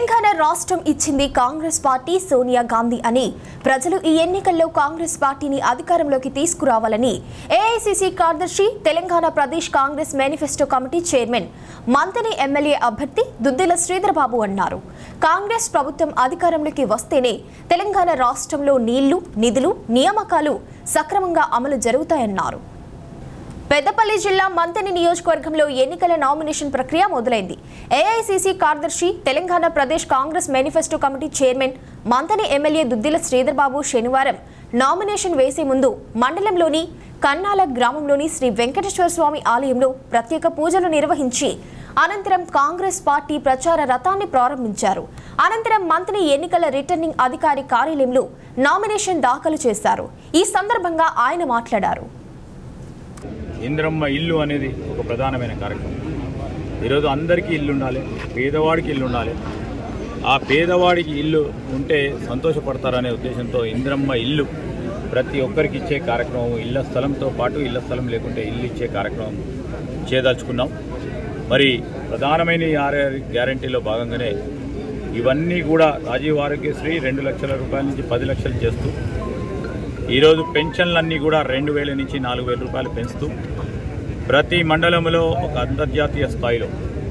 తెలంగాణ రాష్ట్రం ఇచ్చింది కాంగ్రెస్ పార్టీ సోనియా గాంధీ అని ప్రజలు ఈ ఎన్నికల్లో కాంగ్రెస్ పార్టీని అధికారంలోకి తీసుకురావాలని ఏఐసిసి కార్యదర్శి Telangana Pradesh Congress manifesto committee chairman Manthani MLA అభ్యర్థి దుద్దిల శ్రీధరబాబు అన్నారు కాంగ్రెస్ ప్రభుత్వం అధికారంలోకి వస్తేనే తెలంగాణ రాష్ట్రంలో నీళ్లు నిధులు నియామకాలు సక్రమంగా అమలు జరుగుతాయన్నారు పెద్దపల్లి జిల్లా మంతని నియోజకవర్గంలో ఎన్నికల నామినేషన్ ప్రక్రియ మొదలైంది ఏఐసిసి కార్యదర్శి Telangana Pradesh Congress manifesto committee chairman Manthani MLA Duddilla Sridharbabu శనివారం నామినేషన్ వేసే ముందు మండలంలోని కన్నాల గ్రామంలోని శ్రీ వెంకటేశ్వర స్వామి ఆలయంలో ప్రత్యేక పూజలు నిర్వహించి అనంతరం కాంగ్రెస్ పార్టీ ప్రచార రథాన్ని ప్రారంభించారు అనంతరం మంత్రి ఎన్నికల రిటర్నింగ్ అధికారి కార్యాలయంలో నామినేషన్ దాఖలు చేశారు ఈ సందర్భంగా ఆయన మాట్లాడారు ఇంద్రమ్మ ఇల్లు అనేది ఒక ప్రధానమైన కార్యక్రమం ఈరోజు అందరికీ ఇల్లు ఉండాలి పేదవాడికి ఇల్లు ఉండాలి ఆ పేదవాడికి ఇల్లు ఉంటే సంతోషపడతారనే ఉద్దేశంతో ఇంద్రమ్మ ఇల్లు ప్రతి ఒక్కరికి ఇచ్చే కార్యక్రమం ఇళ్ల స్థలంతో పాటు ఇళ్ల స్థలం లేకుంటే ఇల్లు ఇచ్చే కార్యక్రమం చేయదలుచుకున్నాం మరి ప్రధానమైన ఈ ఆర్ఆర్ గ్యారంటీలో భాగంగానే ఇవన్నీ కూడా రాజీవ్ ఆరోగ్యశ్రీ రెండు లక్షల రూపాయల నుంచి పది లక్షలు చేస్తూ ఈరోజు పెన్షన్లన్నీ కూడా రెండు వేల నుంచి నాలుగు వేల రూపాయలు పెంచుతూ ప్రతి మండలంలో ఒక అంతర్జాతీయ స్థాయిలో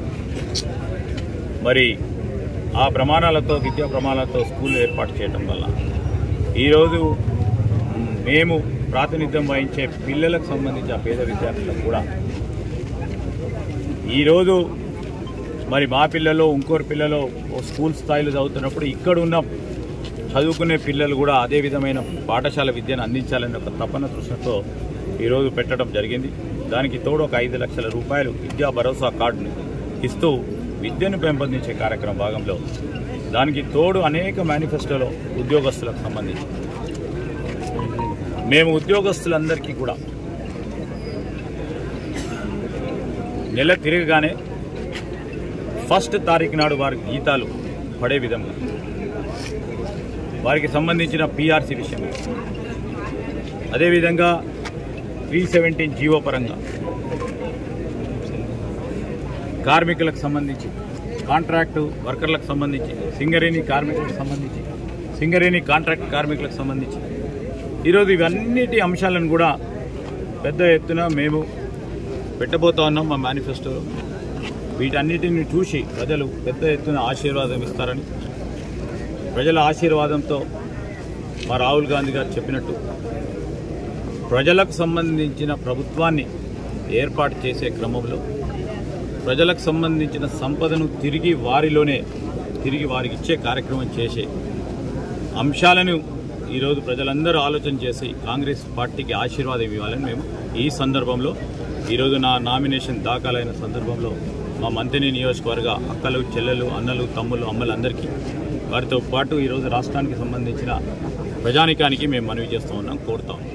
మరి ఆ ప్రమాణాలతో విద్యా ప్రమాణాలతో స్కూల్ ఏర్పాటు చేయడం వల్ల ఈరోజు మేము ప్రాతినిధ్యం వహించే పిల్లలకు సంబంధించి ఆ పేద విద్యార్థులకు కూడా ఈరోజు మరి మా పిల్లలు ఇంకోరు పిల్లలు ఓ స్కూల్ స్థాయిలో చదువుతున్నప్పుడు ఇక్కడ ఉన్న చదువుకునే పిల్లలు కూడా అదే విధమైన పాఠశాల విద్యను అందించాలనే ఒక తపన దృష్టితో ఈరోజు పెట్టడం జరిగింది దానికి తోడు ఒక ఐదు లక్షల రూపాయలు విద్యా భరోసా కార్డును ఇస్తూ విద్యను పెంపొందించే కార్యక్రమం భాగంలో దానికి తోడు అనేక మేనిఫెస్టోలో ఉద్యోగస్తులకు సంబంధించి మేము ఉద్యోగస్తులందరికీ కూడా నెల తిరగగానే ఫస్ట్ తారీఖు నాడు వారి జీతాలు పడే విధంగా వారికి సంబంధించిన పీఆర్సీ విషయం అదేవిధంగా త్రీ సెవెంటీన్ జీవో పరంగా కార్మికులకు సంబంధించి కాంట్రాక్టు వర్కర్లకు సంబంధించి సింగరేణి కార్మికులకు సంబంధించి సింగరేణి కాంట్రాక్ట్ కార్మికులకు సంబంధించి ఈరోజు ఇవన్నిటి అంశాలను కూడా పెద్ద ఎత్తున మేము పెట్టబోతా ఉన్నాం మా మేనిఫెస్టోలో వీటన్నిటిని చూసి ప్రజలు పెద్ద ఎత్తున ఆశీర్వాదం ఇస్తారని ప్రజల ఆశీర్వాదంతో మా రాహుల్ గాంధీ గారు చెప్పినట్టు ప్రజలకు సంబంధించిన ప్రభుత్వాన్ని ఏర్పాటు చేసే క్రమంలో ప్రజలకు సంబంధించిన సంపదను తిరిగి వారిలోనే తిరిగి వారికి ఇచ్చే కార్యక్రమం చేసే అంశాలను ఈరోజు ప్రజలందరూ ఆలోచన చేసి కాంగ్రెస్ పార్టీకి ఆశీర్వాదం ఇవ్వాలని మేము ఈ సందర్భంలో ఈరోజు నా నామినేషన్ దాఖలైన సందర్భంలో మా మంత్రి నియోజకవర్గ అక్కలు చెల్లెలు అన్నలు తమ్ముళ్ళు అమ్మలు అందరికీ వారితో పాటు ఈరోజు రాష్ట్రానికి సంబంధించిన ప్రజానికానికి మేము మనవి చేస్తూ ఉన్నాం కోరుతాం